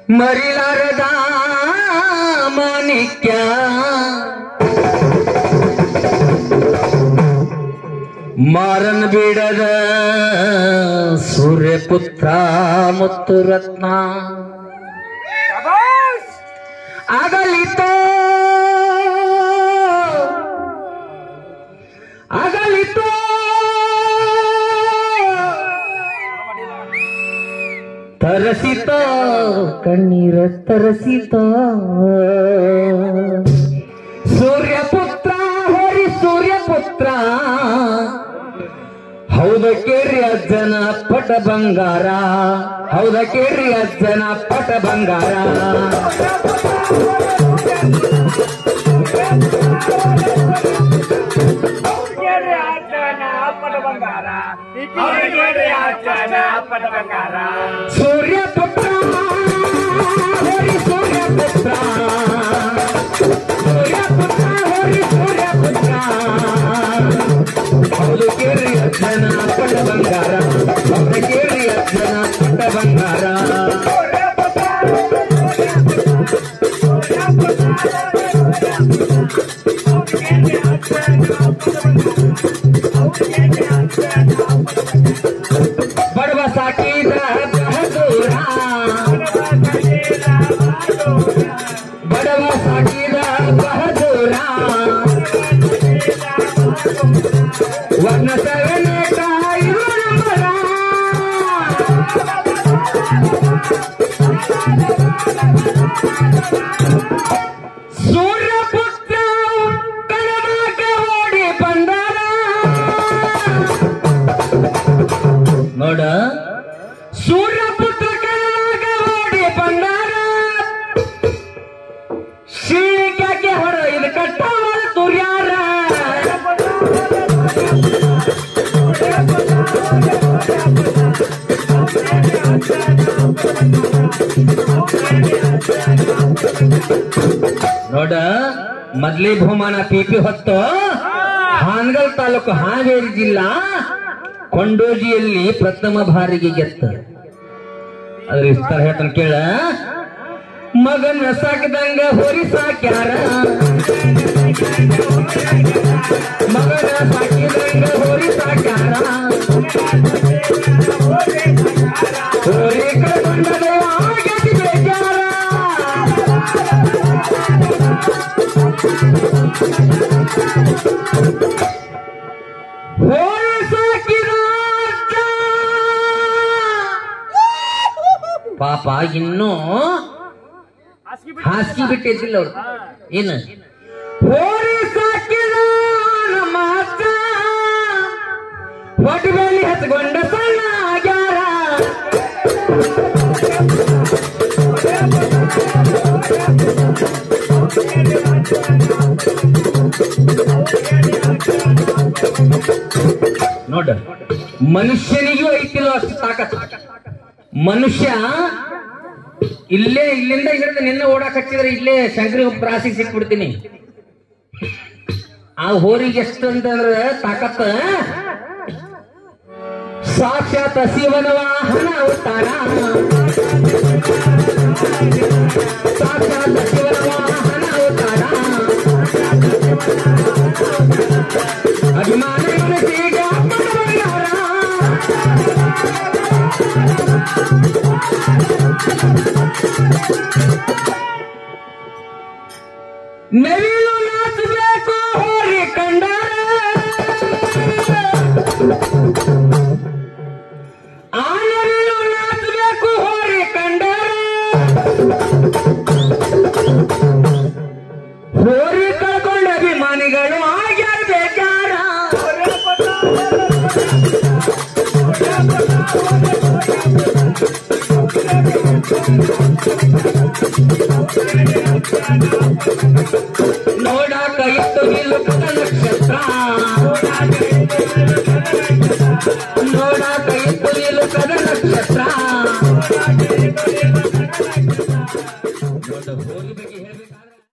ಮರಿಲಾರದ ಮಾಣಿಕ್ಯ ಮಾರನ್ ಬಿಡದ ಸೂರ್ಯಪುತ್ರ ಮತ್ತು ರತ್ನ ಆಗಲಿತೋ ಆಗಲಿತೋ ತರಸಿತ ಕಣ್ಣೀರ ತರಸಿತ ಸೂರ್ಯಪುತ್ರ ಹರಿ ಸೂರ್ಯಪುತ್ರ ಹೌದ ಕೇರಿ ಅಜ್ಜನ ಪಟ ಬಂಗಾರ ಹೌದ ಕೇರಿ ಅಜ್ಜನ ಪಟ ಬಂಗಾರ ಸೂರ್ಯಪುತ್ರ ಹರಿ ಸೂರ್ಯಪುತ್ರ ಸೂರ್ಯಪುತ್ರ ಹರಿ ಸೂರ್ಯಪುತ್ರ ಹೌದು ಕೇಳಿ ಅಜ್ಜನ ಪಟ ಬಂಗಾರ ಹೌದು ಕೇಳಿ ಅಜ್ಜನ ಪಟ ಬಂಗಾರ ಬಡವ ಸಾಕಿದ ಬಹದೂರ ಬಡವ ಸಾಕಿದ ಬಹದೂರ ವರ್ಣ ಸವನೆ ಕಾಯುವ ಮರ ಸೂರ್ಯಪುತ್ರ ಕಣಮಾಕ ಓಡಿ ಬಂದಾರ ನೋಡ ಸೂರ್ಯಪುತ್ರ ಕಣಮಾಕ ಓಡಿ ಬಂದಾರ ಶೀಳಿಕೆ ಹೊರ ಇದು ಕಟ್ಟವರ ತುರ್ಯಾರ ನೋಡ ಮೊದ್ಲೇ ಬಹುಮಾನ ಪಿಪಿ ಹೊತ್ತು ಹಾನಗಲ್ ತಾಲೂಕು ಹಾವೇರಿ ಜಿಲ್ಲಾ ಕೊಂಡೋಜಿಯಲ್ಲಿ ಪ್ರಥಮ ಬಾರಿಗೆ ಗೆತ್ತ ಅದ್ರ ವಿಸ್ತಾರ ಹೇಳ್ತಾನೆ ಕೇಳ ಮಗನ ಸಾಕದಂಗ ಹೊರಿ ಸಾಕ್ಯಾರ ಮಗನ ಸಾಕಿದಂಗ ಹೊರಿ ಸಾಕ್ಯಾರ ಹೋರಿ ಕಳ್ಕೊಂಡರೆ ಆಗತಿ ಬೇಜಾರ ಹೋರಿ ಸಾಕಿದ ಅಜ್ಜ. ಪಾಪ ಇನ್ನೂ ಹಾಸಿಗೆ ಬಿಟ್ಟಿದ್ದಿಲ್ಲ ಅವ್ರು ಏನು ಹೋರಿ ಸಾಕಿದ ನಮ್ಮ ಅಜ್ಜ ಹೊಟ್ಟೆಯಲ್ಲಿ ಹತ್ಕೊಂಡ ಸಣ್ಣ ಆಗ್ಯಾರ ನೋಡ ಮನುಷ್ಯನಿಗೂ ಐತಿಲ್ಲ ಅಷ್ಟು ತಾಕತ್ ಮನುಷ್ಯ ಇಲ್ಲೇ ಇಲ್ಲಿಂದ ಹಿಡಿದು ನಿನ್ನ ಓಡಾಕ್ ಹಚ್ಚಿದ್ರೆ ಇಲ್ಲೇ ಶಂಕರಿ ಪ್ರಾಸಿಗೆ ಸಿಕ್ಬಿಡ್ತೀನಿ ಆ ಹೋರಿಗೆ ಎಷ್ಟು ಅಂತಂದ್ರೆ ತಾಕತ್ತ ಸಾಕ್ಷಾತ್ ಶಿವನ ವಾಹನ ಅವತಾರ ಸಾಕ್ಷಾತ್ ಶಿವನ ವಾಹನ ಅವತಾರ ಅಭಿಮಾನ ಮನಸ್ಸಿಗೆ ಅಪ್ಪನ ಬಂಗಾರ. ನವಿಲು ನಾಚಬೇಕು ಹೋರಿ ಕಂಡಾರ ಆ ನವಿಲು ನಾಚಬೇಕು ಹೋರಿ ಕಂಡಾರ ಹೋರಿ ಕಳ್ಕೊಂಡ ಅಭಿಮಾನಿಗಳು ಆಗ್ಯಾರ ಬೇಕಾರ ನೋಡಾಕ ಇತ್ತು ನಿಲ್ಲುತ್ತ ನಕ್ಷತ್ರ